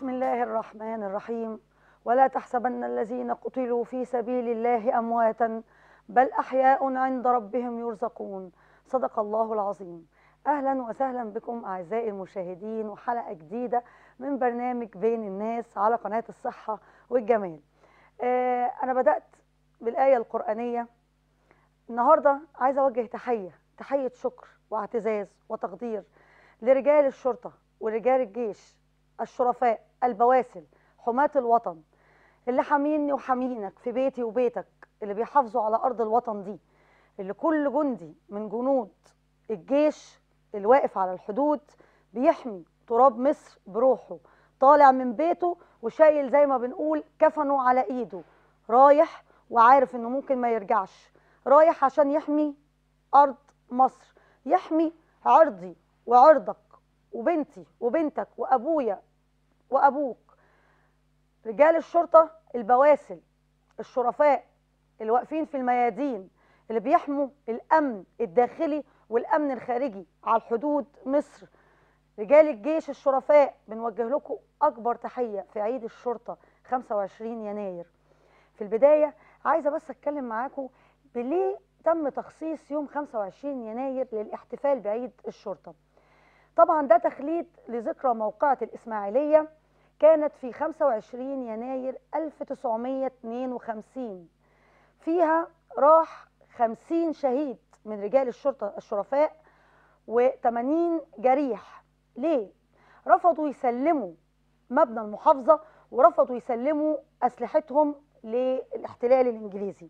بسم الله الرحمن الرحيم ولا تحسبن الذين قتلوا في سبيل الله امواتا بل احياء عند ربهم يرزقون صدق الله العظيم اهلا وسهلا بكم اعزائي المشاهدين وحلقه جديده من برنامج بين الناس على قناه الصحه والجمال آه انا بدات بالايه القرانيه النهارده عايزه اوجه تحيه تحيه شكر واعتزاز وتقدير لرجال الشرطه ورجال الجيش الشرفاء البواسل حماة الوطن اللي حاميني وحامينك في بيتي وبيتك اللي بيحافظوا على أرض الوطن دي اللي كل جندي من جنود الجيش اللي واقف على الحدود بيحمي تراب مصر بروحه طالع من بيته وشايل زي ما بنقول كفنه على ايده رايح وعارف انه ممكن ما يرجعش رايح عشان يحمي ارض مصر يحمي عرضي وعرضك وبنتي وبنتك وابويا وابوك رجال الشرطه البواسل الشرفاء اللي واقفين في الميادين اللي بيحموا الامن الداخلي والامن الخارجي على الحدود مصر رجال الجيش الشرفاء بنوجه لكم اكبر تحيه في عيد الشرطه 25 يناير في البدايه عايزه بس اتكلم معاكم بليه تم تخصيص يوم 25 يناير للاحتفال بعيد الشرطه طبعا ده تخليد لذكرى موقعة الإسماعيلية كانت في 25 يناير 1952 فيها راح 50 شهيد من رجال الشرطة الشرفاء و80 جريح ليه؟ رفضوا يسلموا مبنى المحافظة ورفضوا يسلموا أسلحتهم للاحتلال الإنجليزي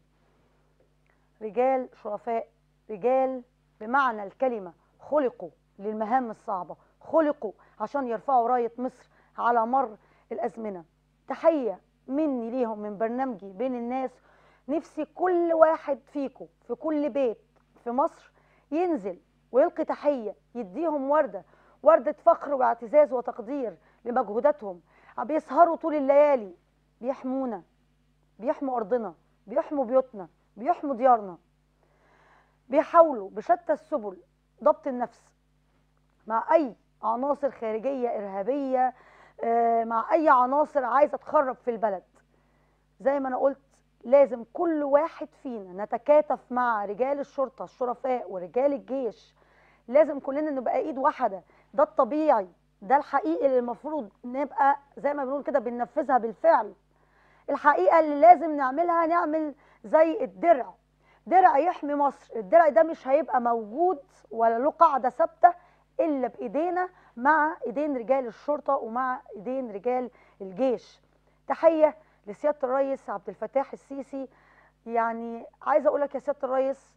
رجال شرفاء رجال بمعنى الكلمة خلقوا للمهام الصعبة خلقوا عشان يرفعوا راية مصر على مر الأزمنة تحية مني ليهم من برنامجي بين الناس نفسي كل واحد فيكم في كل بيت في مصر ينزل ويلقي تحية يديهم وردة وردة فخر واعتزاز وتقدير لمجهوداتهم بيسهروا طول الليالي بيحمونا بيحموا أرضنا بيحموا بيوتنا بيحموا ديارنا بيحاولوا بشتى السبل ضبط النفس مع اي عناصر خارجيه ارهابيه مع اي عناصر عايزه تخرب في البلد زي ما انا قلت لازم كل واحد فينا نتكاتف مع رجال الشرطه الشرفاء ورجال الجيش لازم كلنا نبقى ايد واحده ده الطبيعي ده الحقيقي اللي المفروض نبقى زي ما بنقول كده بننفذها بالفعل الحقيقه اللي لازم نعملها نعمل زي الدرع درع يحمي مصر الدرع ده مش هيبقى موجود ولا له قاعده ثابته الا بايدينا مع ايدين رجال الشرطه ومع ايدين رجال الجيش تحيه لسياده الرئيس عبد الفتاح السيسي يعني عايزه اقول لك يا سياده الرئيس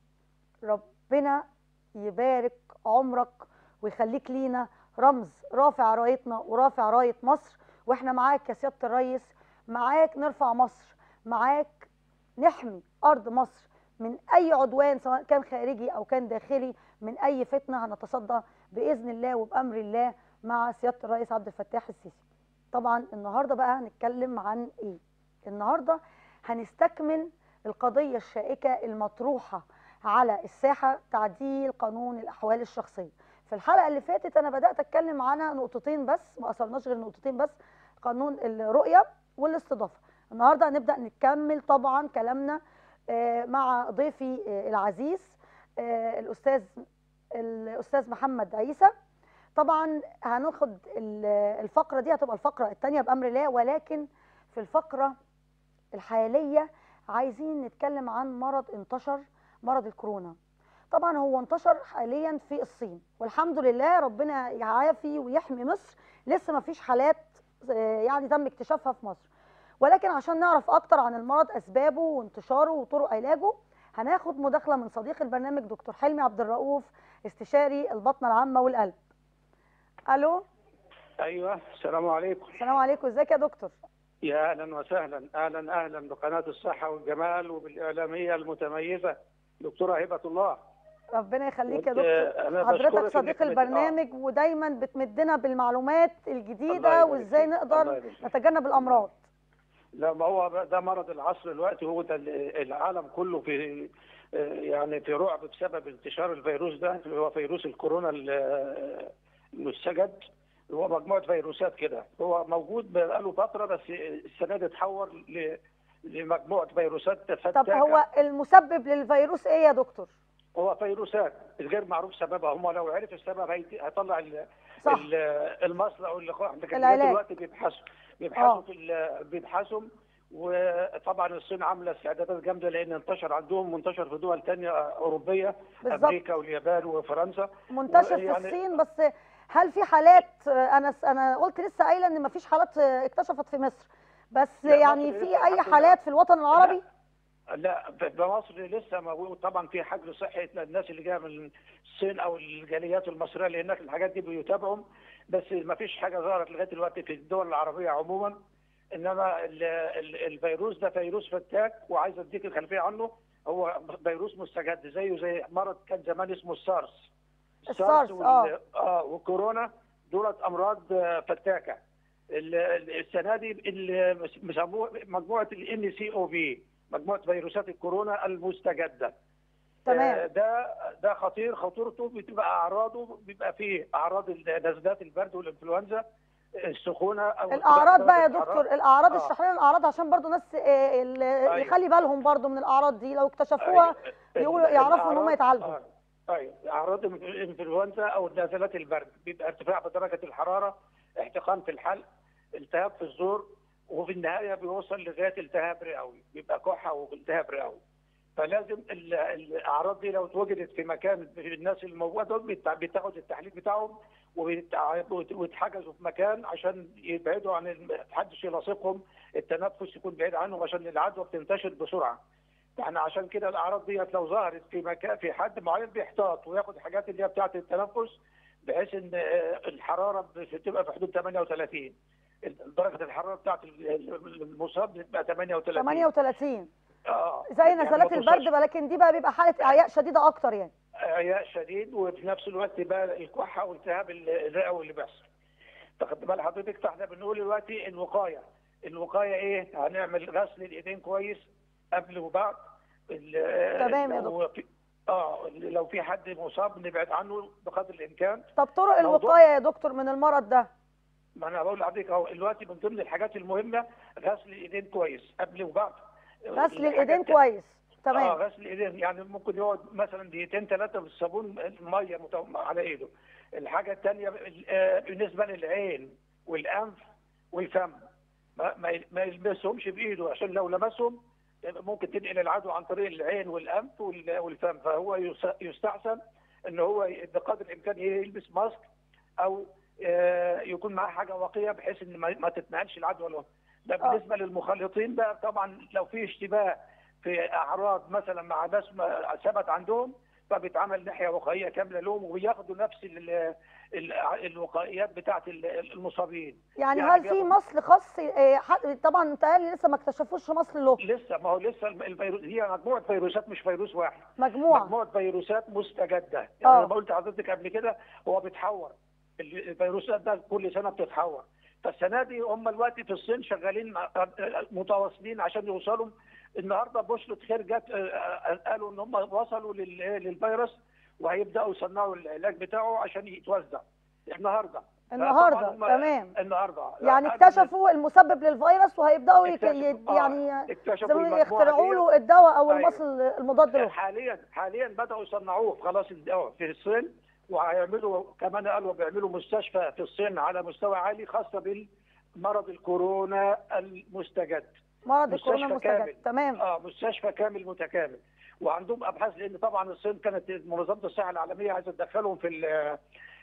ربنا يبارك عمرك ويخليك لينا رمز رافع رايتنا ورافع رايه مصر واحنا معاك يا سياده الرئيس معاك نرفع مصر معاك نحمي ارض مصر من اي عدوان سواء كان خارجي او كان داخلي من اي فتنه هنتصدى باذن الله وبامر الله مع سياده الرئيس عبد الفتاح السيسي. طبعا النهارده بقى هنتكلم عن ايه؟ النهارده هنستكمل القضيه الشائكه المطروحه على الساحه تعديل قانون الاحوال الشخصيه. في الحلقه اللي فاتت انا بدات اتكلم عنها نقطتين بس ما اثرناش غير نقطتين بس قانون الرؤيه والاستضافه. النهارده هنبدا نكمل طبعا كلامنا مع ضيفي العزيز الاستاذ الاستاذ محمد عيسى طبعا هناخد الفقره دي هتبقى الفقره الثانيه بامر الله ولكن في الفقره الحاليه عايزين نتكلم عن مرض انتشر مرض الكورونا طبعا هو انتشر حاليا في الصين والحمد لله ربنا يعافي ويحمي مصر لسه ما فيش حالات يعني تم اكتشافها في مصر ولكن عشان نعرف اكتر عن المرض اسبابه وانتشاره وطرق علاجه هناخد مداخله من صديق البرنامج دكتور حلمي عبد الرؤوف استشاري البطنه العامه والقلب الو ايوه السلام عليكم السلام عليكم ازيك يا دكتور يا اهلا وسهلا اهلا اهلا بقناه الصحه والجمال وبالاعلاميه المتميزه دكتوره هبه الله ربنا يخليك يا دكتور حضرتك صديق البرنامج آه. ودايما بتمدنا بالمعلومات الجديده وازاي نقدر نتجنب الامراض لا ما هو ده مرض العصر دلوقتي هو ده العالم كله في يعني في رعب بسبب انتشار الفيروس ده اللي هو فيروس الكورونا المستجد هو مجموعه فيروسات كده هو موجود بقاله فتره بس السنه دي اتحول ل- لمجموعه فيروسات طب فتاكه هو المسبب للفيروس ايه يا دكتور هو فيروسات غير معروف سببها هم لو عرف السبب هيت- هيطلع ال- صح. ال- المصل او اللقاح لكن العلاج. لغاية دلوقتي بيبحثوا بيبحثوا آه. في ال- بيبحثوا وطبعا الصين عامله استعدادات جامده لان انتشر عندهم وانتشر في دول تانية اوروبيه بالظبط. امريكا واليابان وفرنسا منتشر في يعني- الصين بس هل في حالات انا انا قلت لسه قايله ان مفيش حالات اكتشفت في مصر بس لا، يعني مصر في لسه اي الحمد لله. حالات في الوطن العربي لا في في مصر لسه موجود طبعا في حجر صحي للناس اللي جايه من الصين او الجاليات المصريه اللي هناك الحاجات دي بيتابعهم بس ما فيش حاجه ظهرت لغايه دلوقتي في الدول العربيه عموما انما ال- ال- الفيروس ده فيروس فتاك وعايز اديك الخلفيه عنه هو فيروس مستجد زيه زي مرض كان زمان اسمه السارس السارس، وال- آه. اه وكورونا دولت امراض آه، فتاكه ال- ال- السنه دي اللي بيسموه مجموعه الان سي او في مجموعه فيروسات الكورونا المستجده تمام. آه، ده ده خطير خطورته بتبقى اعراضه بيبقى فيه اعراض نزلات البرد والانفلونزا السخونه او الاعراض بقى يا درجة الحرارة. دكتور الاعراض آه. اشرح لنا الاعراض عشان برضو ناس آه، ال- أيوة. يخلي بالهم برضو من الاعراض دي لو اكتشفوها أيوة. يقولوا يعرفوا ان هم الأعراض- يتعالجوا آه. ايوه اعراض الانفلونزا او نزلات البرد بيبقى ارتفاع في درجه الحراره احتقان في الحلق التهاب في الزور وفي النهايه بيوصل لغايه التهاب رئوي بيبقى كحه والتهاب رئوي فلازم ال- الاعراض دي لو اتوجدت في مكان في الناس الموجوده دول بيتع- بتاخد التحليل بتاعهم وبيتع- ويت- ويتحجزوا في مكان عشان يبعدوا عن ال- محدش يلاصقهم التنفس يكون بعيد عنهم عشان العدوى بتنتشر بسرعه يعني عشان كده الاعراض ديت لو ظهرت في مكان في حد معين بيحتاط وياخد حاجات اللي هي بتاعه التنفس بحيث ان آه، الحراره بتبقى في حدود 38 درجه الحراره بتاعه المصاب بتبقى 38 38 اه زي يعني نزلات ما البرد توصلش. ولكن دي بقى بيبقى حاله اعياء شديده اكتر يعني اعياء شديد وفي نفس الوقت بقى الكحه والتهاب الرئوي اللي بيحصل تاخد بال حضرتك فاحنا بنقول دلوقتي الوقايه الوقايه ايه هنعمل غسل الايدين كويس قبل وبعد ال- تمام يا لو في- اه لو في حد مصاب نبعد عنه بقدر الامكان طب طرق موضوع- الوقايه يا دكتور من المرض ده ما انا بقول لحضرتك اهو دلوقتي من ضمن الحاجات المهمه غسل الايدين كويس قبل وبعد غسل الحاجة الايدين التا- كويس اه تمام غسل الايدين يعني ممكن يقعد مثلا دقيقتين ثلاثه بالصابون الميه مت- على ايده الحاجه الثانيه بالنسبه للعين والانف والفم ما ما ما يلمسهمش بايده عشان لو لمسهم ممكن تنقل العدوى عن طريق العين والانف وال- والفم فهو يس- يستحسن ان هو بقدر الامكان يلبس ماسك او آه، يكون معاه حاجه واقيه بحيث ان ما ما تتنقلش العدوى له ده آه. بالنسبه للمخلطين بقى طبعا لو في اشتباه في اعراض مثلا مع ناس ما ثبت عندهم فبيتعمل ناحيه وقائيه كامله لهم وبياخدوا نفس ال- ال- الوقائيات بتاعه المصابين يعني يعني هل في بياخد- مصل خاص آه، ح- طبعا متهيألي لسه ما اكتشفوش مصل له لسه ما هو لسه الفيروس هي مجموعه فيروسات مش فيروس واحد مجموعه مجموعه فيروسات مستجده يعني آه. انا ما قلت لحضرتك قبل كده هو بيتحور ال- الفيروسات ده كل سنه بتتحور فالسنه دي هم دلوقتي في الصين شغالين مع- متواصلين عشان يوصلوا النهارده بشرة خير جت آه، آه، قالوا ان هم وصلوا لل- للفيروس وهيبداوا يصنعوا العلاج بتاعه عشان يتوزع النهارده النهارده فطبعاً هم- تمام النهارده يعني قبل- اكتشفوا المسبب للفيروس وهيبداوا يك... اكتشفوا- يد- آه، يعني اكتشفوا زي ما بيقولوا المجموعة يخترعوا دي. له الدواء او أيوة. المصل المضاد له حاليا حاليا بداوا يصنعوه خلاص الدواء في الصين وهيعملوا كمان قالوا بيعملوا مستشفى في الصين على مستوى عالي خاصه بالمرض الكورونا المستجد مرض مستشفى الكورونا المستجد كامل. تمام اه مستشفى كامل متكامل وعندهم ابحاث لان طبعا الصين كانت منظمه الصحه العالميه عايزه تدخلهم في ال-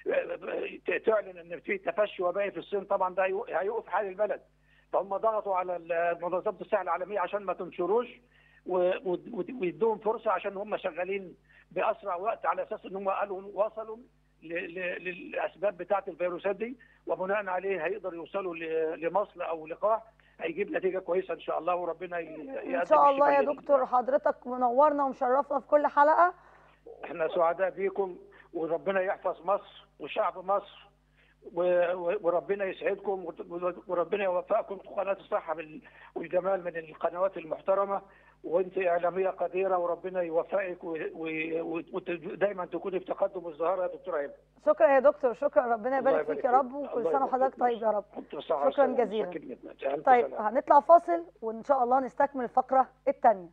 تعلن ان في تفشي وبائي في الصين طبعا ده هيو- هيوقف حال البلد فهم ضغطوا على ال- منظمه الصحه العالميه عشان ما تنشروش و- و- ويدوهم فرصه عشان هم شغالين باسرع وقت على اساس ان هم قالوا وصلوا ل- ل- للاسباب بتاعه الفيروسات دي وبناء عليه هيقدروا يوصلوا ل- لمصل او لقاح هيجيب نتيجه كويسه ان شاء الله وربنا ي- يقدم ان شاء الله يا الشفاء لل- دكتور حضرتك منورنا ومشرفنا في كل حلقه احنا سعداء بيكم وربنا يحفظ مصر وشعب مصر و- و- وربنا يسعدكم وت- وربنا يوفقكم قناه الصحه بال- والجمال من القنوات المحترمه وانت اعلاميه قديره وربنا يوفقك ودايما تكوني في تقدم والزهاره يا دكتوره هبه شكرا يا دكتور شكرا ربنا الله يبارك فيك يا رب فيك. وكل الله سنه يبارك وحضرتك فيك. طيب يا رب كنت بالصحة شكراً والسلامة. جزيلاً. متشكر جدا. ألف طيب سلامة. هنطلع فاصل وان شاء الله نستكمل الفقره الثانيه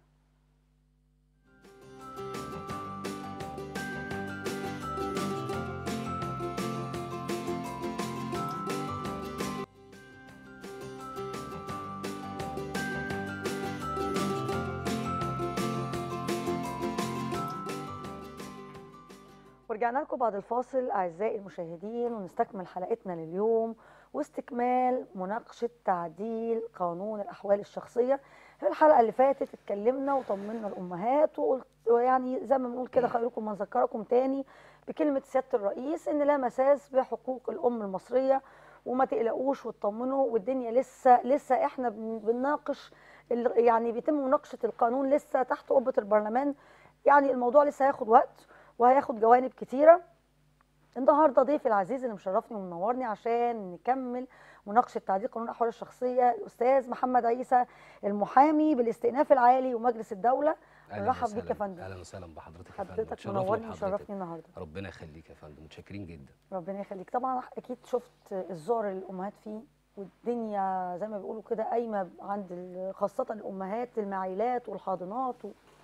ورجعنا لكم بعد الفاصل أعزائي المشاهدين ونستكمل حلقتنا لليوم واستكمال مناقشة تعديل قانون الأحوال الشخصية في الحلقة اللي فاتت اتكلمنا وطمنا الأمهات وقلت ويعني زي ما بنقول كده خيركم من ذكركم تاني بكلمة سيادة الرئيس إن لا مساس بحقوق الأم المصرية وما تقلقوش وتطمنوا والدنيا لسه لسه احنا بن- بنناقش ال- يعني بيتم مناقشة القانون لسه تحت قبة البرلمان يعني الموضوع لسه هياخد وقت وهياخد جوانب كتيرة النهارده ضيفي العزيز اللي مشرفني ومنورني عشان نكمل مناقشه تعديل قانون الاحوال الشخصيه الاستاذ محمد عيسى المحامي بالاستئناف العالي ومجلس الدوله أهلاً نرحب وسهلاً. بيك يا فندم اهلا وسهلا بحضرتك يا فندم حضرتك اتشرفنا منورني بحضرتك. وشرفني النهارده ربنا يخليك يا فندم متشكرين جدا ربنا يخليك طبعا اكيد شفت الذعر اللي الامهات فيه والدنيا زي ما بيقولوا كده قايمه عند ال- خاصه الامهات المعيلات والحاضنات و...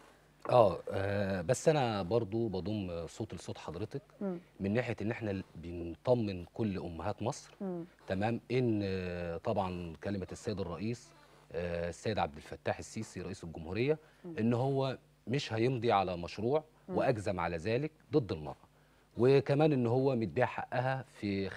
اه آه، بس انا برضو بضم صوت لصوت حضرتك مم. من ناحيه ان احنا بنطمن كل امهات مصر مم. تمام ان آه، طبعا كلمه السيد الرئيس آه، السيد عبد الفتاح السيسي رئيس الجمهوريه ان هو مش هيمضي على مشروع واجزم على ذلك ضد المراه وكمان ان هو مديها حقها في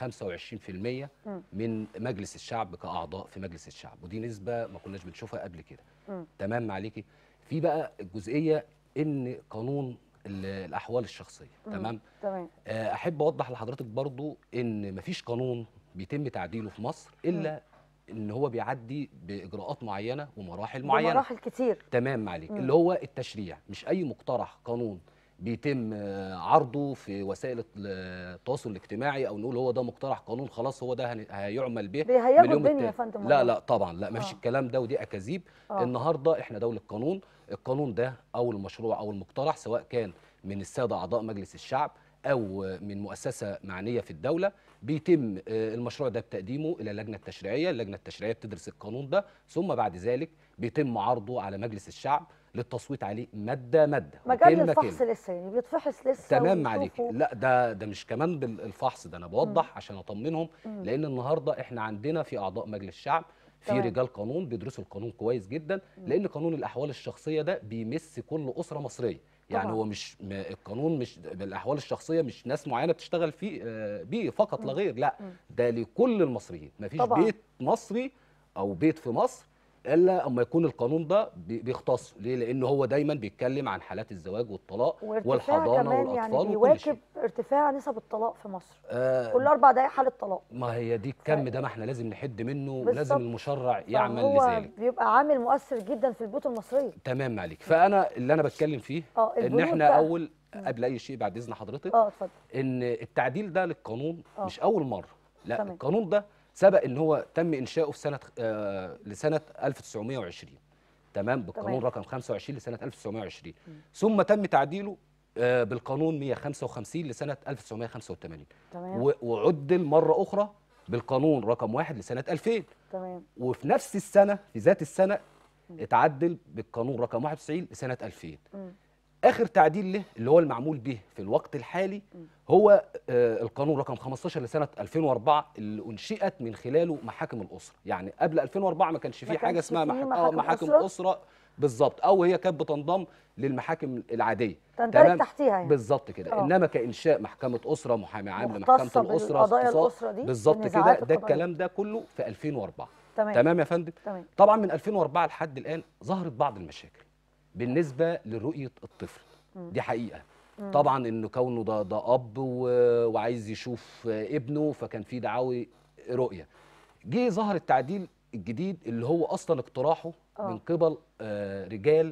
25% مم. من مجلس الشعب كاعضاء في مجلس الشعب ودي نسبه ما كناش بنشوفها قبل كده مم. تمام عليكي في بقى الجزئيه ان قانون ال- الاحوال الشخصيه مم. تمام تمام آه، احب اوضح لحضرتك برضو ان مفيش قانون بيتم تعديله في مصر الا ان هو بيعدي باجراءات معينه ومراحل معينه بمراحل كتير تمام عليك مم. اللي هو التشريع مش اي مقترح قانون بيتم آه، عرضه في وسائل الت- التواصل الاجتماعي او نقول هو ده مقترح قانون خلاص هو ده هن- هيعمل به بيهيجوا من اليوم الدنيا يا التاني. فندم لا والله. لا طبعا لا ما فيش آه. الكلام ده ودي اكاذيب آه. النهارده احنا دوله قانون القانون ده او المشروع او المقترح سواء كان من الساده اعضاء مجلس الشعب او من مؤسسه معنيه في الدوله بيتم آه، المشروع ده بتقديمه الى اللجنه التشريعيه اللجنه التشريعيه بتدرس القانون ده ثم بعد ذلك بيتم عرضه على مجلس الشعب للتصويت عليه ماده ماده مجال وكلمة الفحص كلمة. لسه يعني بيتفحص لسه تمام عليك ويشوفوا. لا ده ده مش كمان بالفحص ده انا بوضح عشان اطمنهم مم. لان النهارده احنا عندنا في اعضاء مجلس الشعب في تمام. رجال قانون بيدرسوا القانون كويس جدا لان قانون الاحوال الشخصيه ده بيمس كل اسره مصريه يعني طبعاً. هو مش م- القانون مش الاحوال الشخصيه مش ناس معينه بتشتغل فيه آه، بيه فقط لا غير لا مم. ده لكل المصريين مفيش طبعاً. بيت مصري او بيت في مصر الا اما يكون القانون ده بي- بيختص ليه لان هو دايما بيتكلم عن حالات الزواج والطلاق وارتفاع والحضانه كمان والاطفال يعني وكل بيواكب شيء ارتفاع نسب الطلاق في مصر آه، كل اربع دقائق حاله طلاق ما هي دي الكم ده ما احنا لازم نحد منه ولازم بالظبط. المشرع يعمل فهو لذلك بيبقى عامل مؤثر جدا في البيوت المصريه تمام عليك فانا اللي انا بتكلم فيه اه ان البنود احنا بقى. اول قبل اي شيء بعد اذن حضرتك اه اتفضل ان التعديل ده للقانون آه. مش اول مره لا تمام. القانون ده سبق ان هو تم انشاؤه في سنه آه لسنه 1920 تمام بالقانون تمام. رقم 25 لسنه 1920 ثم تم تعديله آه بالقانون 155 لسنه 1985 تمام و- وعدل مره اخرى بالقانون رقم واحد لسنه 2000 تمام وفي نفس السنه في ذات السنه اتعدل بالقانون رقم 91 لسنه 2000 مم. اخر تعديل له اللي هو المعمول به في الوقت الحالي هو آه، القانون رقم 15 لسنه 2004 اللي انشئت من خلاله محاكم الاسره يعني قبل 2004 ما كانش ما في حاجه كانش اسمها فيه محاكم محاكم محاكم أسرة؟ اسره بالظبط او هي كانت بتنضم للمحاكم العاديه تندرج تحتيها يعني بالظبط كده آه. انما كانشاء محكمه اسره محامي عام مختصة لمحكمه الاسره بالقضايا اختصاص- الأسرة دي، بالظبط كده بالنزاعات ده القضائية. الكلام ده كله في 2004 تمام تمام يا فندم تمام طبعا من 2004 لحد الان ظهرت بعض المشاكل بالنسبه لرؤيه الطفل دي حقيقه طبعا انه كونه ده ده اب و- وعايز يشوف ابنه فكان في دعاوي رؤيه جه ظهر التعديل الجديد اللي هو اصلا اقتراحه آه. من قبل آه، رجال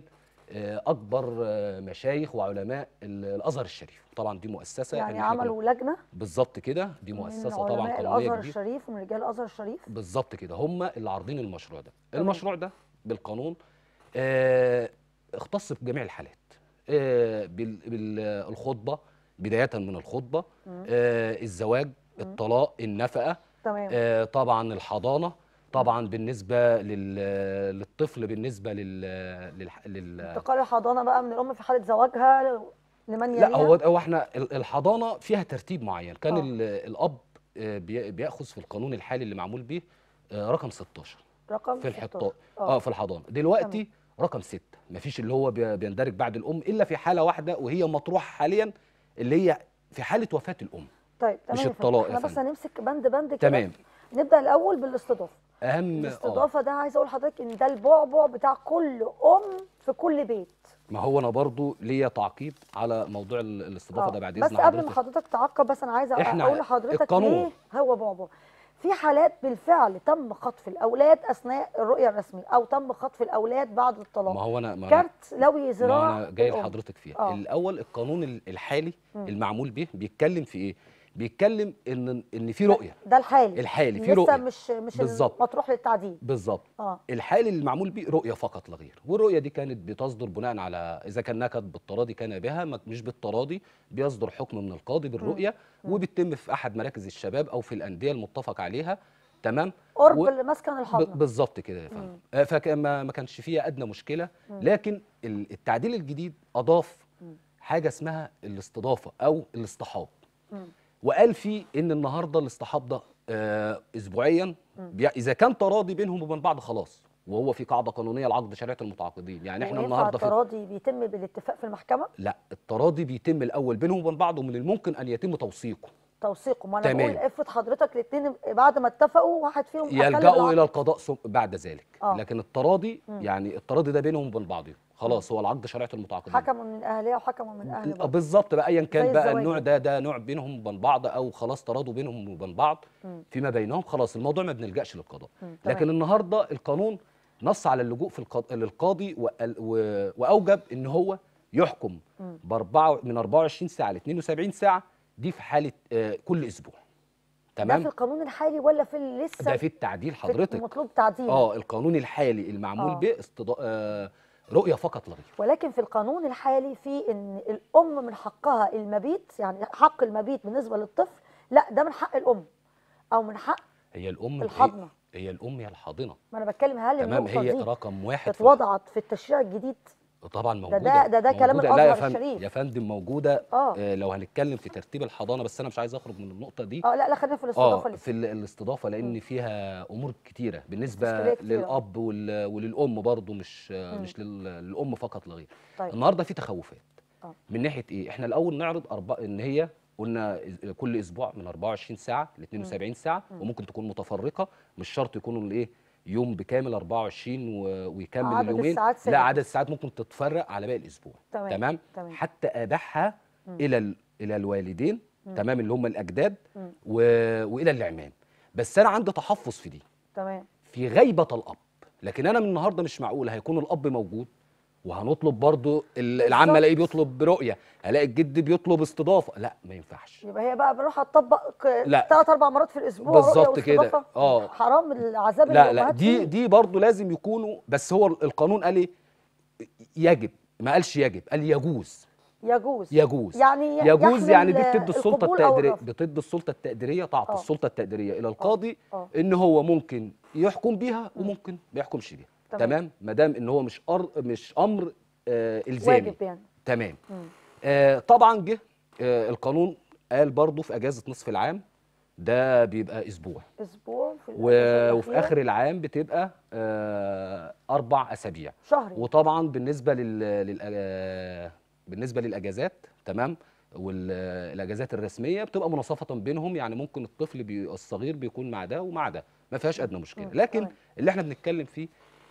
آه، اكبر آه، مشايخ وعلماء ال- الازهر الشريف طبعا دي مؤسسه يعني إحنا كنا- عملوا لجنه بالظبط كده دي من مؤسسه طبعا علماء قانونيه الازهر كبيره الشريف ومن رجال الازهر الشريف بالظبط كده هم اللي عارضين المشروع ده تمام. المشروع ده بالقانون آه اختص بجميع الحالات آه بالخطبه بدايه من الخطبه آه الزواج الطلاق النفقه تمام آه طبعا الحضانه طبعا بالنسبه لل... للطفل بالنسبه لل... لل... لل... انتقال الحضانه بقى من الام في حاله زواجها لمن يليها لا هو هو احنا ال- الحضانه فيها ترتيب معين كان آه. ال- الاب آه، بي- بياخذ في القانون الحالي اللي معمول به آه، رقم 16 رقم في 16. الحضانه اه في الحضانه دلوقتي رقم 6 مفيش اللي هو بي- بيندرج بعد الام الا في حاله واحده وهي مطروحه حاليا اللي هي في حاله وفاه الام طيب تمام مش يا فندم. الطلاق يا احنا بس فندم. هنمسك بند بند كده تمام نبدا الاول بالاستضافه اهم آه الاستضافه ده عايزه اقول لحضرتك ان ده البعبع بتاع كل ام في كل بيت ما هو انا برضو ليا تعقيب على موضوع ال- الاستضافه آه. ده بعد بس اذن قبل ما حضرتك حضرتك تعقب بس انا عايزه إحنا اقول لحضرتك القانون. ليه هو بعبع في حالات بالفعل تم خطف الاولاد اثناء الرؤيه الرسميه او تم خطف الاولاد بعد الطلاق ما هو انا ما أنا- كارت لوي ما ذراع انا جاي الأم. لحضرتك فيها آه. الاول القانون ال- الحالي مم. المعمول به بيتكلم في ايه بيتكلم ان ان في رؤيه ده الحالي الحالي في لسه رؤيه مش مش بالظبط. مطروح للتعديل بالظبط اه الحالي اللي معمول بيه رؤيه فقط لا غير والرؤيه دي كانت بتصدر بناء على اذا كان نكد بالتراضي كان بها ما- مش بالتراضي بيصدر حكم من القاضي بالرؤيه مم. وبتتم في احد مراكز الشباب او في الانديه المتفق عليها تمام قرب و- مسكن ب- الحضنه بالظبط كده يا فندم آه، فكان ما ما كانش فيها ادنى مشكله مم. لكن ال- التعديل الجديد اضاف مم. حاجه اسمها الاستضافه او الاصطحاب مم. وقال فيه ان النهارده الاصطحاب ده آه، اسبوعيا بي- اذا كان تراضي بينهم وبين بعض خلاص وهو في قاعده قانونيه لعقد شريعه المتعاقدين يعني احنا وينفع النهارده في التراضي بيتم بالاتفاق في المحكمه لا التراضي بيتم الاول بينهم وبين بعض ومن الممكن ان يتم توثيقه توثيقه ما انا تمام. بقول افرض حضرتك الاثنين بعد ما اتفقوا واحد فيهم أخل يلجأوا بالعقد. الى القضاء ثم- بعد ذلك آه. لكن التراضي مم. يعني التراضي ده بينهم وبين بعضهم خلاص هو العقد شريعه المتعاقدين حكموا من اهلها وحكموا من اهل آه، بعض بالظبط بقى ايا زي كان بقى الزواج النوع كده. ده ده نوع بينهم وبين بعض او خلاص تراضوا بينهم وبين بعض مم. فيما بينهم خلاص الموضوع ما بنلجاش للقضاء مم. تمام. لكن النهارده القانون نص على اللجوء في القض... للقاضي وقال- و... واوجب ان هو يحكم مم. باربعه من 24 ساعه ل 72 ساعه دي في حاله آه، كل اسبوع ده في تمام القانون الحالي ولا في ال- لسه ده في التعديل في حضرتك مطلوب تعديل اه القانون الحالي المعمول آه. به استضا... آه رؤيه فقط لا غير ولكن في القانون الحالي في ان الام من حقها المبيت يعني حق المبيت بالنسبه للطفل لا ده من حق الام او من حق هي الام الحضنة. هي, هي الام هي الحاضنه ما انا بتكلم هل تمام النقطه هي دي رقم واحد في اتوضعت في التشريع الجديد طبعا موجوده ده- ده- ده كلام موجودة. لا يا الأزهر فندم الشريف. يا فندم موجوده اه آه لو هنتكلم في ترتيب الحضانه بس انا مش عايز اخرج من النقطه دي اه لا لا خلينا في الاستضافه اه لسه في ال- الاستضافه لان مم. فيها امور كتيره بالنسبه تشكيلية كتيرة. للاب وال- وللام برضه مش آه، مم. مش لل- للام فقط لا غير طيب النهارده في تخوفات آه. من ناحيه ايه احنا الاول نعرض أربع ان هي قلنا إز- كل اسبوع من 24 ساعه ل 72 ساعه مم. وممكن تكون متفرقه مش شرط يكونوا الايه يوم بكامل 24 و- ويكمل عدد اليومين الساعات لا ثابت. عدد الساعات ممكن تتفرق على باقي الاسبوع تمام تمام تمام حتى اباحها مم. الى ال- الى الوالدين مم. تمام اللي هم الاجداد مم. و... والى العمام بس انا عندي تحفظ في دي تمام في غيبه الاب لكن انا من النهارده مش معقول هيكون الاب موجود وهنطلب برضو ال- العم بالظبط. الاقيه بيطلب برؤيه الاقي الجد بيطلب استضافه لا ما ينفعش يبقى هي بقى بروح اطبق لا. ثلاث اربع مرات في الاسبوع بالظبط رؤية كده. واستضافة. آه. حرام العذاب اللي لا لا الأمهات دي فيه. دي برضو لازم يكونوا بس هو القانون قال ايه يجب ما قالش يجب قال يجوز يجوز يجوز يعني يجوز يحمل يعني دي بتدي السلطه القبول أو التقديريه الرفض. بتدي السلطه التقديريه تعطي آه. السلطه التقديريه الى القاضي اه ان هو ممكن يحكم بيها وممكن ما يحكمش بيها تمام. تمام ما دام ان هو مش أر... مش امر آه الزامي واجب يعني تمام مم. آه طبعا جه آه القانون قال برضه في اجازه نصف العام ده بيبقى اسبوع اسبوع في و... الأجازة وفي الأخيرة. اخر العام بتبقى آه اربع اسابيع شهري وطبعا بالنسبه لل, لل... آه، بالنسبه للاجازات تمام والاجازات الرسميه بتبقى مناصفه بينهم يعني ممكن الطفل بي... الصغير بيكون مع ده ومع ده ما فيهاش ادنى مشكله مم، لكن تمام. اللي احنا بنتكلم فيه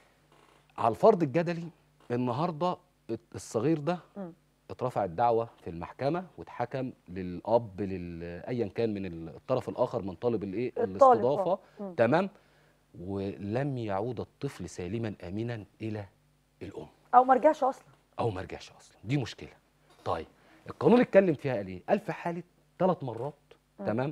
على الفرض الجدلي النهارده الصغير ده مم. اترفعت دعوه في المحكمه واتحكم للاب لل... ايا كان من الطرف الاخر من طالب الايه الطالب، الاستضافه آه. مم. تمام ولم يعود الطفل سالما امنا الى الام او ما رجعش اصلا او ما رجعش اصلا دي مشكله طيب القانون اتكلم فيها قال ايه قال في حاله ثلاث مرات تمام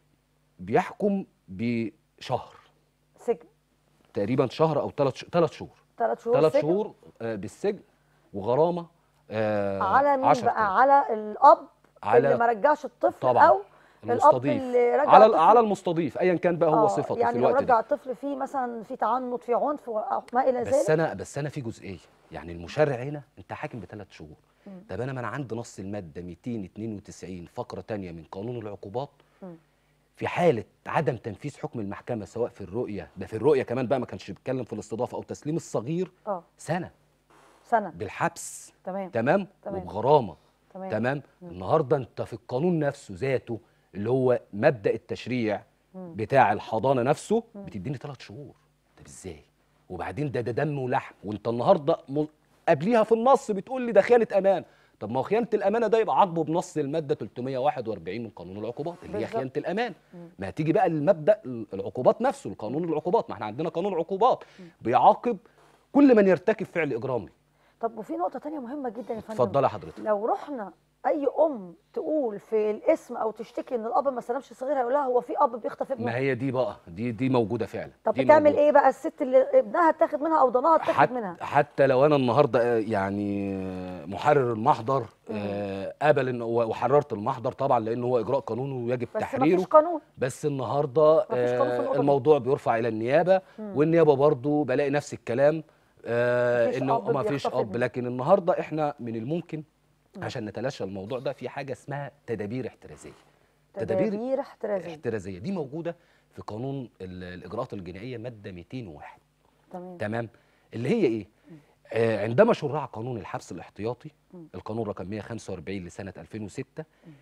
بيحكم بشهر سجن تقريبا شهر او ثلاث ثلاث شهور ثلاث شهور ثلاث سجن شهور آه، بالسجن وغرامه آه، على مين 10,000. بقى على الاب على اللي ما رجعش الطفل طبعا او الاب المستضيف اللي رجع على الطفل على المستضيف ايا كان بقى هو آه، صفته يعني في لو الوقت رجع ده الطفل فيه مثلا في تعنت في عنف او ما الى بس ذلك انا بس انا في جزئيه يعني المشرع هنا انت حاكم بثلاث شهور طب انا ما انا عندي نص الماده 292 فقره تانية من قانون العقوبات مم. في حاله عدم تنفيذ حكم المحكمه سواء في الرؤيه ده في الرؤيه كمان بقى ما كانش بيتكلم في الاستضافه او تسليم الصغير اه سنه سنه بالحبس تمام تمام تمام. وبغرامه تمام تمام النهارده انت في القانون نفسه ذاته اللي هو مبدا التشريع بتاع الحضانه نفسه بتديني ثلاث شهور طب ازاي وبعدين ده ده دم ولحم وانت النهارده م... قبليها في النص بتقول لي ده خيانه امان طب ما هو خيانه الامانه ده يبقى عاقبه بنص الماده 341 من قانون العقوبات اللي هي بالظبط. خيانه الامان ما هتيجي بقى المبدا العقوبات نفسه القانون العقوبات ما احنا عندنا قانون عقوبات بيعاقب كل من يرتكب فعل اجرامي طب وفي نقطه تانية مهمه جدا يا فندم اتفضلي حضرتك لو رحنا اي ام تقول في الاسم او تشتكي ان الاب ما استلمش صغيرها يقول لها هو في اب بيخطف ما ابنه هي دي بقى دي دي موجوده فعلا طب دي بتعمل موجودة. ايه بقى الست اللي ابنها اتاخد منها او ضناها اتاخد حت منها حتى لو انا النهارده آه، يعني آه، محرر المحضر آه، قبل ان هو- وحررت المحضر طبعا لان هو اجراء قانوني ويجب بس ما تحريره فيش قانون بس النهارده مفيش قانون في آه، النقطة دي. الموضوع بيرفع الى النيابه والنيابه برضو بلاقي نفس الكلام آه، مفيش انه أب ما فيش بيخطف اب ابنه. لكن النهارده احنا من الممكن عشان نتلاشى الموضوع ده في حاجه اسمها تدابير احترازيه تدابير احترازيه احترازيه دي موجوده في قانون ال- الاجراءات الجنائيه ماده 201 تمام تمام اللي هي ايه آه عندما شرع قانون الحبس الاحتياطي القانون رقم 145 لسنه 2006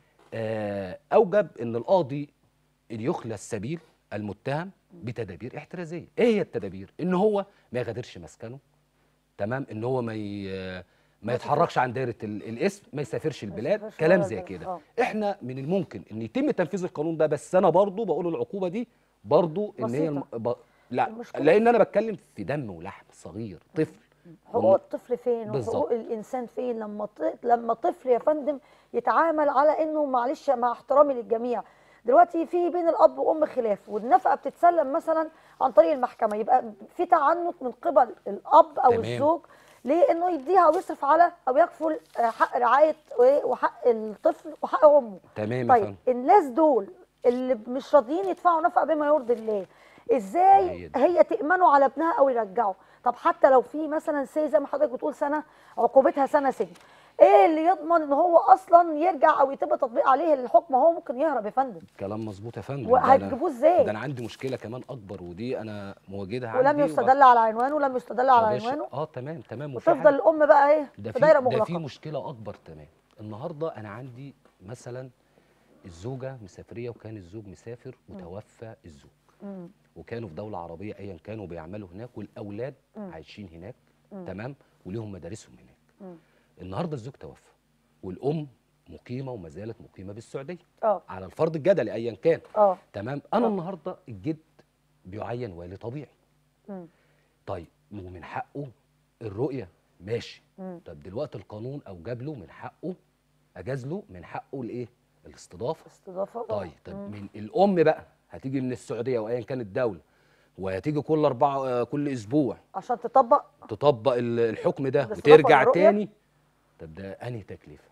آه اوجب ان القاضي ان يخلى السبيل المتهم بتدابير احترازيه ايه هي التدابير ان هو ما يغادرش مسكنه تمام ان هو ما ي... ما يتحركش عن دايره ال- الاسم ما يسافرش البلاد يسافرش كلام ولا زي ده. كده آه. احنا من الممكن ان يتم تنفيذ القانون ده بس انا برضو بقول العقوبه دي برضو ان هي الم... بسيطة. ب... لا المشكلة لان انا بتكلم في دم ولحم صغير طفل حقوق والله- الطفل فين بالظبط. وحقوق الانسان فين لما ط... لما طفل يا فندم يتعامل على انه معلش مع احترامي للجميع دلوقتي في بين الاب وام خلاف والنفقه بتتسلم مثلا عن طريق المحكمه يبقى في تعنت من قبل الاب او تمام. الزوج ليه انه يديها او يصرف على او يكفل آه، حق رعايه و- وحق الطفل وحق امه تمام يا طيب فندم الناس دول اللي مش راضيين يدفعوا نفقه بما يرضي الله هي ازاي دي. هي تامنه على ابنها او يرجعه طب حتى لو في مثلا سي زي ما حضرتك بتقول سنه عقوبتها سنه سجن ايه اللي يضمن ان هو اصلا يرجع او يتم تطبيق عليه الحكم هو ممكن يهرب يا فندم كلام مظبوط يا فندم ده أنا- وهتجيبوه ازاي ده انا عندي مشكله كمان اكبر ودي انا مواجدها ولم عندي يستدل على عنوانه ولم يستدل على يا باشا، عنوانه اه تمام تمام وفي وتفضل حاجة- الام بقى ايه ده في في دايره ده في مغلقه مشكله اكبر تمام النهارده انا عندي مثلا الزوجه مسافريه وكان الزوج مسافر وتوفى الزوج مم. وكانوا في دوله عربيه ايا كانوا بيعملوا هناك والاولاد عايشين هناك تمام وليهم مدارسهم هناك مم. النهارده الزوج توفى والام مقيمه وما زالت مقيمه بالسعوديه اه على الفرض الجدلي ايا كان اه تمام انا آه. النهارده الجد بيعين والي طبيعي مم. طيب ومن حقه الرؤيه ماشي مم. طب دلوقتي القانون اوجب له من حقه اجاز له من حقه الايه الاستضافه استضافه آه. طيب طب مم. من الام بقى هتيجي من السعوديه وايا كانت الدوله وهتيجي كل اربعه آه، كل اسبوع عشان تطبق تطبق ال- الحكم ده الاستضافة وترجع والرؤية؟ تاني طب ده انهي تكلفه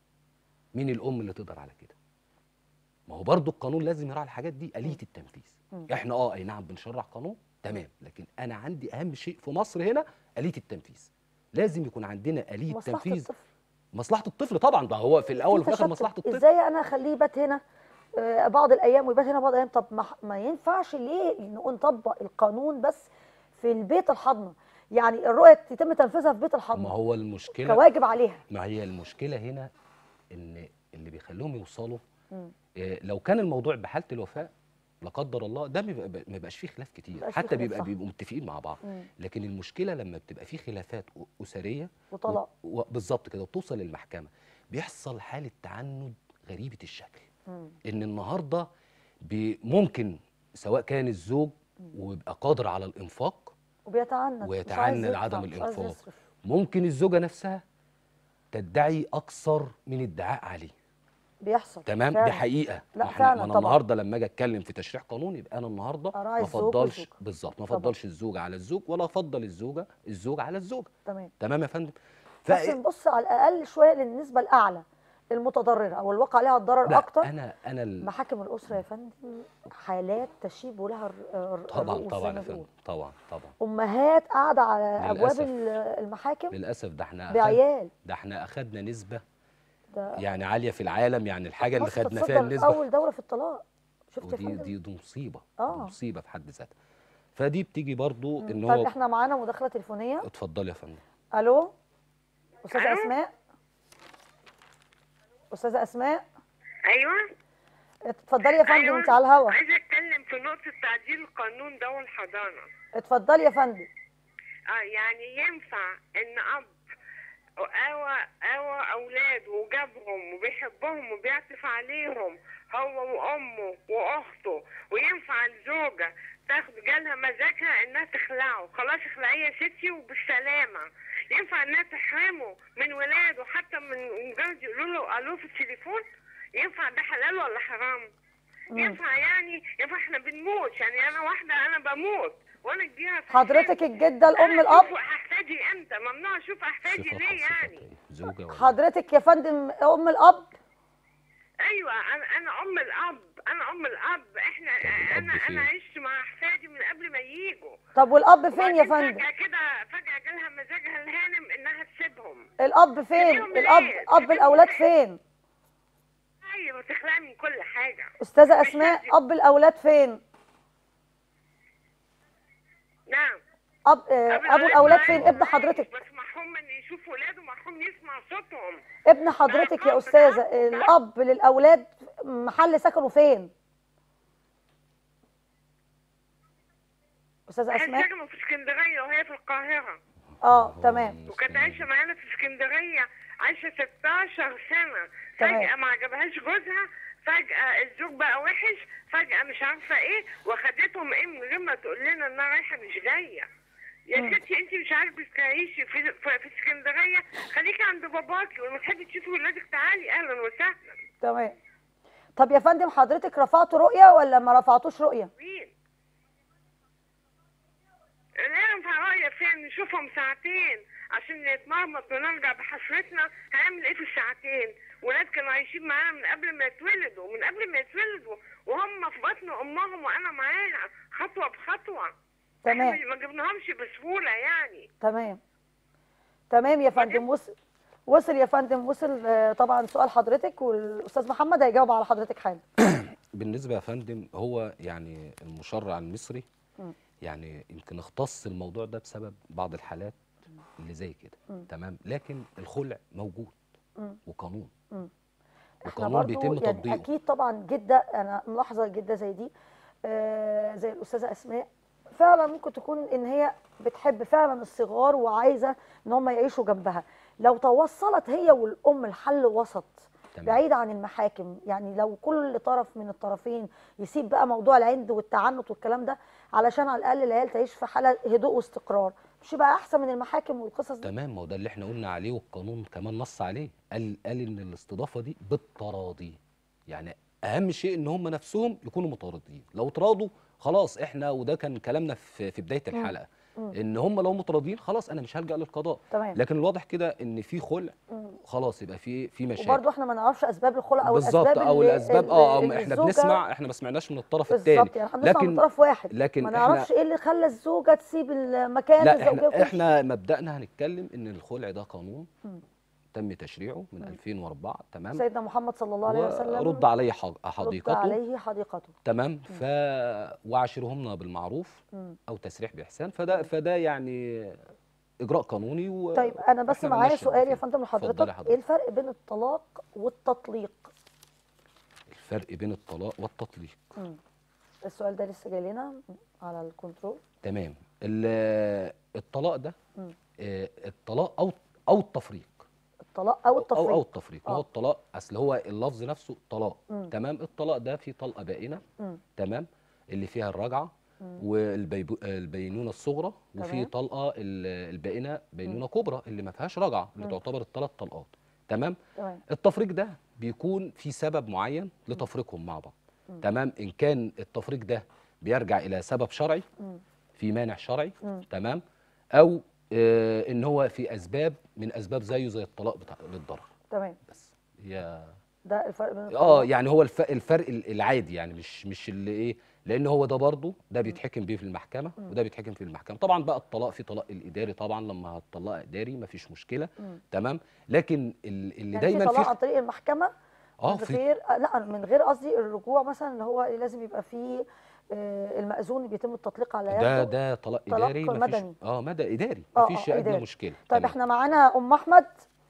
مين الام اللي تقدر على كده ما هو برضو القانون لازم يراعي الحاجات دي آلية التنفيذ مم. احنا اه اي نعم بنشرع قانون تمام لكن انا عندي اهم شيء في مصر هنا آلية التنفيذ لازم يكون عندنا آلية مصلحه تنفيذ الطفل مصلحة الطفل طبعا ده هو في الاول وفي الاخر تشتت. مصلحة الطفل ازاي انا اخليه يبات هنا آه، بعض الايام ويبات هنا بعض الايام طب ما, ما ينفعش ليه نقول نطبق القانون بس في البيت الحضنه يعني الرؤيه يتم تنفيذها في بيت ما الحضنه هو المشكلة كواجب عليها ما هي المشكلة هنا ان اللي بيخليهم يوصلوا مم. آه، لو كان الموضوع بحالة الوفاة لا قدر الله ده ما بيبقى- ما بيبقاش فيه خلاف كتير مبيبقاش فيه حتى خلاف، بيبقى صح. بيبقوا متفقين مع بعض مم. لكن المشكله لما بتبقى في خلافات أ- اسريه وطلاق و- و- بالظبط كده وبتوصل للمحكمه بيحصل حاله تعنت غريبه الشكل مم. ان النهارده بي- ممكن سواء كان الزوج ويبقى قادر على الانفاق وبيتعنت مش عايز ويتعنت يدفع، عدم مش عايز الإنفاق. يصرف. ممكن الزوجه نفسها تدعي اكثر من ادعاء عليه بيحصل تمام فعلا. دي حقيقه لا، ما احنا فعلا ما انا طبعا. النهارده لما اجي اتكلم في تشريع قانون يبقى انا النهارده أراعي ما الزوج افضلش والزوجة. بالظبط ما طبعا. افضلش الزوج على الزوج ولا افضل الزوجه الزوج على الزوجه تمام تمام يا فندم ف بس نبص على الاقل شويه للنسبه الاعلى المتضرره او الواقع عليها الضرر لا اكتر انا انا ال... محاكم الاسره يا فندم حالات تشيب لها الر- الر- طبعا الرؤوس طبعا زي ما يا فندم بنقول. طبعا طبعا امهات قاعده على ابواب للأسف. ال- المحاكم للاسف ده احنا أخد... بعيال ده احنا اخدنا نسبه ده يعني عاليه في العالم يعني الحاجه اللي مصر خدنا فيها تتصدر النسبه اول دوله في الطلاق شفت يا ودي فندم دي, دي مصيبه آه. دي مصيبه في حد ذاتها فدي بتيجي برضو ان طيب هو احنا معانا مداخله تليفونيه اتفضلي يا فندم الو استاذه ألو؟ اسماء استاذه اسماء ايوه اتفضلي يا فندم أيوة. انت على الهوا عايزه اتكلم في نقطه تعديل القانون ده والحضانه اتفضلي يا فندم اه يعني ينفع ان اب قوى قوى اولاده وجابهم وبيحبهم وبيعطف عليهم هو وامه واخته وينفع الزوجه تاخد جالها مزاجها انها تخلعه خلاص اخلعيه يا ستي وبالسلامه ينفع انها تحرمه من ولاده حتى من مجرد يقولوا له الو في التليفون ينفع ده حلال ولا حرام مم. ينفع يعني ينفع احنا بنموت يعني انا واحده انا بموت وانا كبيره في حضرتك السن. الجده الام أنا الاب أشوف احفادي امتى ممنوع اشوف احفادي صفاتها ليه صفات يعني ايه زوجه ولا حضرتك يا فندم ام الاب ايوه انا انا ام الاب انا ام الاب احنا طب الأب انا فين؟ انا عشت مع احفادي من قبل ما يجوا طب والاب فين يا وبعدين فندم فجاه كده فجاه جالها مزاجها الهانم انها تسيبهم الاب فين سيبيهم الاب ليه؟ اب سيبيهم الاولاد ليه؟ فين ايوه تخلع من كل حاجه استاذه مش اسماء لازم. اب الاولاد فين نعم اب آه، ابو الاولاد فين ابن حضرتك بس محروم من يشوف ولاده محروم يسمع صوتهم ابن حضرتك يا استاذه الاب للاولاد محل سكنه فين استاذه اسماء سكنوا في اسكندريه وهي في القاهره اه تمام وكانت عايشه معانا في اسكندريه عايشه 16 سنه تمام. فجاه ما عجبهاش جوزها فجاه الزوج بقى وحش فجاه مش عارفه ايه واخدتهم ايه من غير ما تقول لنا انها رايحه مش جايه يا مم. ستي انت مش عارفه تعيشي في في, في اسكندريه خليكي عند باباكي ولما تحبي تشوفي ولادك تعالي اهلا وسهلا تمام طب يا فندم حضرتك رفعتوا رؤيه ولا ما رفعتوش رؤيه مين لا ينفع رأية فين نشوفهم ساعتين عشان نتمرمط ونرجع بحسرتنا هنعمل ايه في الساعتين ولاد كانوا عايشين معانا من قبل ما يتولدوا من قبل ما يتولدوا وهم في بطن امهم وانا معاها خطوه بخطوه تمام إحنا ما جبناهمش بسهوله يعني تمام تمام يا فندم وصل وصل يا فندم وصل آه، طبعا سؤال حضرتك والاستاذ محمد هيجاوب على حضرتك حالا بالنسبه يا فندم هو يعني المشرع المصري مم. يعني يمكن اختص الموضوع ده بسبب بعض الحالات اللي زي كده مم. تمام لكن الخلع موجود مم. وقانون مم. احنا وقانون برضو بيتم يعني تطبيقه اكيد طبعا جده انا ملاحظه جده زي دي آه زي الاستاذه اسماء فعلا ممكن تكون ان هي بتحب فعلا الصغار وعايزه ان هم يعيشوا جنبها لو توصلت هي والام لحل وسط تمام. بعيد عن المحاكم يعني لو كل طرف من الطرفين يسيب بقى موضوع العند والتعنت والكلام ده علشان على الاقل العيال تعيش في حاله هدوء واستقرار مش يبقى احسن من المحاكم والقصص دي تمام ما هو ده اللي احنا قلنا عليه والقانون كمان نص عليه قال قال ان الاستضافه دي بالتراضي يعني اهم شيء ان هم نفسهم يكونوا متراضيين لو تراضوا خلاص احنا وده كان كلامنا في في بدايه مم. الحلقه مم. ان هم لو متراضيين خلاص انا مش هلجا للقضاء تمام لكن الواضح كده ان في خلع مم. خلاص يبقى في في مشاكل وبرضه احنا ما نعرفش اسباب الخلع او بالظبط الاسباب او اللي- الاسباب اللي- اه اللي آه، احنا الزوجة- بنسمع احنا ما سمعناش من الطرف الثاني بالظبط يعني احنا بنسمع من لكن طرف واحد لكن ما إحنا- نعرفش ايه اللي خلى الزوجه تسيب المكان لا الزوجيه احنا وتمشي. احنا مبدأنا هنتكلم ان الخلع ده قانون مم. تم تشريعه من 2004 تمام سيدنا محمد صلى الله عليه وسلم ورد عليه حق- رد حديقته عليه حديقته تمام ف وعاشرهن بالمعروف مم. او تسريح باحسان فده فده يعني اجراء قانوني و... طيب انا بس إحنا معايا مالناش سؤال يا فيه. فندم اتفضلي لحضرتك حضرتك. ايه الفرق بين الطلاق والتطليق الفرق بين الطلاق والتطليق مم. السؤال ده لسه جاي لنا على الكنترول تمام ال- الطلاق ده مم. آه، الطلاق او او التفريق الطلاق او التفريق او او التفريق ما آه. هو الطلاق اصل هو اللفظ نفسه طلاق مم. تمام الطلاق ده في طلقه بائنه مم. تمام اللي فيها الرجعه مم. والبينونه الصغرى وفي تمام. طلقه ال- البائنه بينونه كبرى اللي ما فيهاش رجعه اللي مم. تعتبر الثلاث طلقات تمام تمام التفريق ده بيكون في سبب معين لتفريقهم مع بعض تمام ان كان التفريق ده بيرجع الى سبب شرعي مم. في مانع شرعي مم. تمام او آه ان هو في اسباب من اسباب زيه زي الطلاق بتاع للضرر تمام بس هي ده الفرق بين اه الطلاق. يعني هو الف... الفرق ال- العادي يعني مش مش اللي ايه لان هو ده برضه ده بيتحكم بيه في المحكمه وده بيتحكم في المحكمه طبعا بقى الطلاق في طلاق الاداري طبعا لما هتطلق اداري مفيش مشكله مم. تمام لكن ال- اللي يعني في دايما طلاق في عن طريق المحكمه اه من في غير آه، لا من غير قصدي الرجوع مثلا اللي هو لازم يبقى فيه آه، المأذون بيتم التطليق على ده يده ده طلاق طلاق اداري مفيش مدني. اه مدى اداري آه، مفيش آه، ادنى إداري. مشكله طيب تمام. احنا معانا ام احمد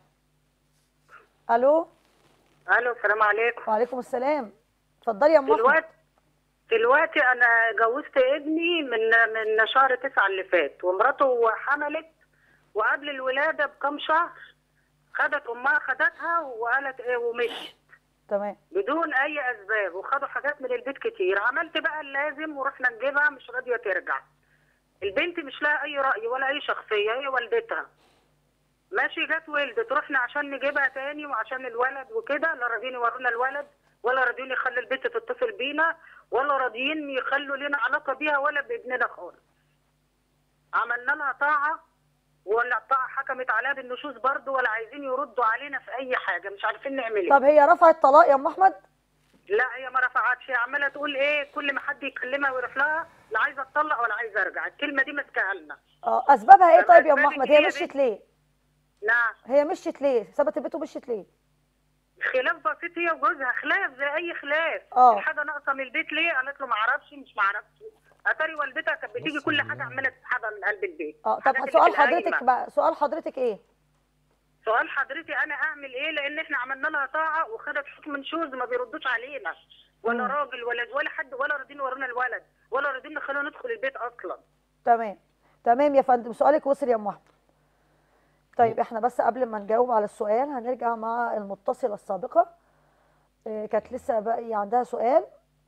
الو الو السلام عليكم وعليكم السلام اتفضلي يا ام احمد دلوقتي دلوقتي انا جوزت ابني من من شهر تسعة اللي فات ومراته حملت وقبل الولاده بكام شهر خدت امها خدتها وقالت ايه ومشيت تمام بدون اي اسباب وخدوا حاجات من البيت كتير عملت بقى اللازم ورحنا نجيبها مش راضيه ترجع البنت مش لها اي راي ولا اي شخصيه هي والدتها ماشي جت ولدت رحنا عشان نجيبها تاني وعشان الولد وكده لا راضيين يورونا الولد ولا راضيين يخلي البنت تتصل بينا ولا راضيين يخلوا لنا علاقه بيها ولا بابننا خالص عملنا لها طاعه ولا الطاعه حكمت عليها بالنشوز برضه ولا عايزين يردوا علينا في اي حاجه مش عارفين نعمل ايه طب هي رفعت طلاق يا ام احمد لا هي ما رفعتش هي عماله تقول ايه كل ما حد يكلمها ويروح لها لا عايزه اتطلق ولا عايزه ارجع الكلمه دي ماسكاها لنا اه اسبابها ايه طب طيب يا ام أسبابك احمد إيه هي يا مشيت بنتي؟ ليه نعم هي مشيت ليه سابت البيت ومشيت ليه خلاف بسيط هي وجوزها خلاف زي اي خلاف آه. الحاجه ناقصه من البيت ليه قالت له ما اعرفش مش ما اعرفش اتاري والدتها كانت بتيجي بص كل يا حاجه جماعة. عماله تسحبها من قلب البيت اه طب حاجات اللي سؤال في القايمة. حضرتك بقى سؤال حضرتك ايه سؤال حضرتك انا اعمل ايه لان احنا عملنا لها طاعه وخدت حكم نشوز ما بيردوش علينا ولا مم. راجل ولا ولا حد ولا راضيين يورونا الولد ولا راضيين يخلونا ندخل البيت اصلا تمام تمام يا فندم سؤالك وصل يا ام احمد طيب احنا بس قبل ما نجاوب على السؤال هنرجع مع المتصله السابقه آه، كانت لسه باقي عندها سؤال